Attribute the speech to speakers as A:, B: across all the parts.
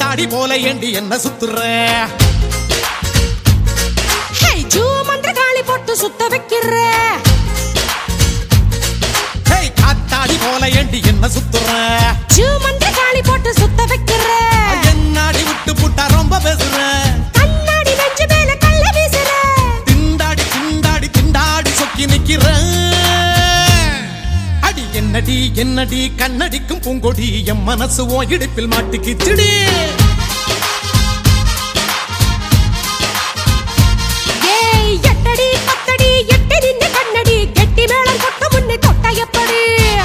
A: காத்தாடி போல ஏண்டி என்ன சுத்துற
B: ஹே ஜூ மந்திர காளி போட்டு சுத்த வைக்கிற
A: ஹேய் காத்தாடி போல ஏண்டி என்ன சுத்துற
B: ஜூ மந்திர காளி போட்டு சுத்த வைக்கிற
A: என்னாடி விட்டு புட்டா ரொம்ப பேசுற
B: கண்ணாடி நெஞ்சு மேல கள்ள வீசுற
A: திண்டாடி திண்டாடி திண்டாடி சொக்கி நிக்கிற அடி என்னடி என்னடி கண்ணடிக்கும் பூங்கொடி என் மனசு ஓ இடுப்பில் மாட்டுக்கிச்சுடி
B: ஏய் எட்டடி பத்தடி எட்டி நின்னு கண்ணடி கெட்டி மேளம் கொட்ட முன்னே தொட்ட எப்படி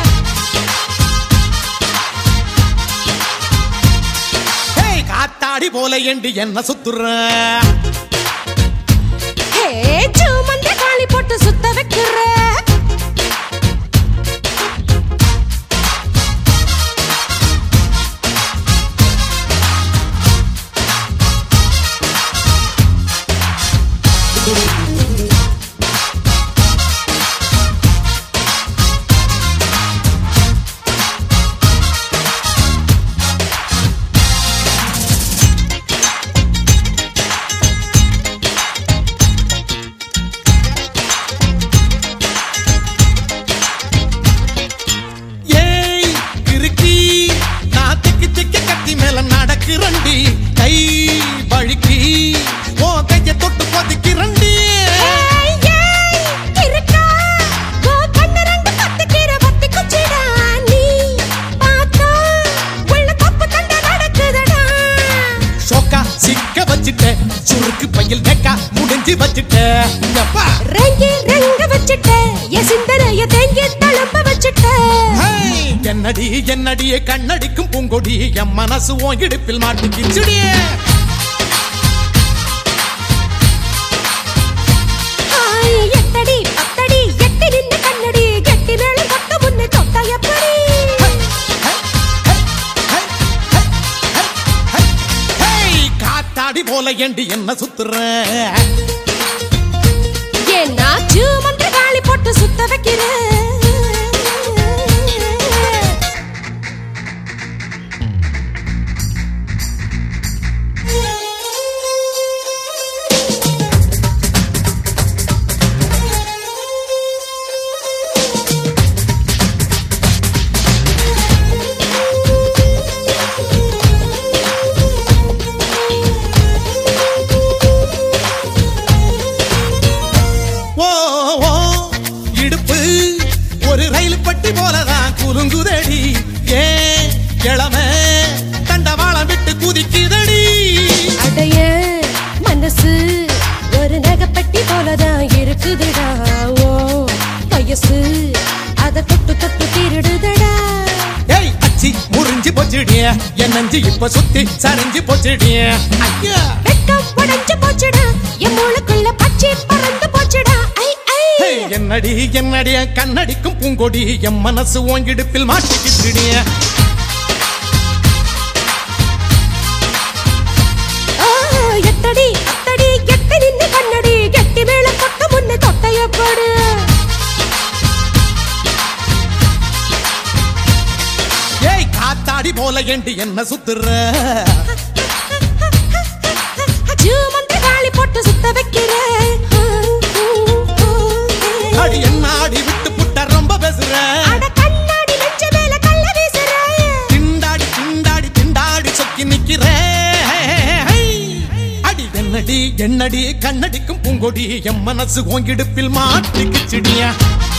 A: ஹேய் காத்தாடி போல ஏண்டி என்ன சுத்துற
B: ஹே ஜூ மந்திர காளி போட்டு சுத்த வைக்கிற
A: ஏய் கிறுக்கி நான் திக்கி திக்கி கத்தி மேல நடக்கிறண்டி கை வழுக்கி ஓ கைய தொட்டு கொதிக்கிறண்டி
B: ஏய் ஏய் இருக்கா கோ கண்ணு ரெண்டு பத்திக்கிற பத்தி குச்சிடா நீ பார்த்தா உள்ள தப்பு தண்டை நடக்குதடா
A: ஷோக்கா சிக்க வச்சுட்ட சுருக்கு பையில் நெக்கா முடிஞ்சு வச்சுட்ட எப்பா
B: ரெங்கி ரெங்க வச்சுட்ட என் சிந்தனைய தேங்கி தழும்ப வச்சுட்ட
A: ஹேய், என்னடி என்னடி கண்ணடிக்கும் பூங்கொடி என் மனசு உன் இடுப்பில் மாட்டிக்கிச்சுடி
B: ஆய், எட்டடி பத்தடி எட்டி நின்னு கண்ணடி கெட்டி மேளம் கொட்ட முன்னே தொட்ட எப்படி
A: ஹேய், காத்தாடி போல ஏண்டி என்ன சுத்துற
B: ஏன்னா ஜூ மந்திர காளி போட்டு சுத்த வைக்கிற
A: ஓ ஓ இடுப்பு ஒரு ரயில் பட்டி போலதான் குலுங்குதடி ஏன் கிழமை தண்டவாளம் விட்டு குதிக்குதடி
B: அடைய மனசு ஒரு நகைப்பட்டி போலதான் இருக்குதுடா ஓ வயசு அத தொட்டு தொட்டு திருடுதடா
A: ஏய் அச்சி முறிஞ்சு போச்சுடிய என் நஞ்சு இப்ப சுத்தி சரிஞ்சு போச்சுடிய ஐயா
B: வெட்கம் உடைஞ்சு போச்சுடா என் மூளைக்குள்ள பச்சை பறந்து போச்சுடா ஐ ஐ
A: ஹேய், என்னடி என்னடிய கண்ணடிக்கும் பூங்கொடி என் மனசு உன் இடுப்பில் மாட்டிக்கிட்டுடிய
B: ஆ, எட்டடி அத்தடி எட்டி நின்னு கண்ணடி கெட்டி மேல கொட்ட முன்னே தொட்டையப்படு
A: ஏய் காத்தாடி போல ஏண்டி என்ன சுத்துற
B: ஜூ மந்திர காளி போட்டு சுத்த வைக்கிற
A: அடி என்ன ஆடி விட்டு புட்ட ரொம்ப பேசுற
B: அட கண்ணாடி நெஞ்ச மேல கள்ள வீசுற
A: திண்டாடி திண்டாடி திண்டாடி சொக்கி நிக்கிற அடி என்னடி என்னடி கண்ணடிக்கும் பூங்கொடி என் மனசு உன் இடுப்பில் மாட்டிக்குச்சுடியா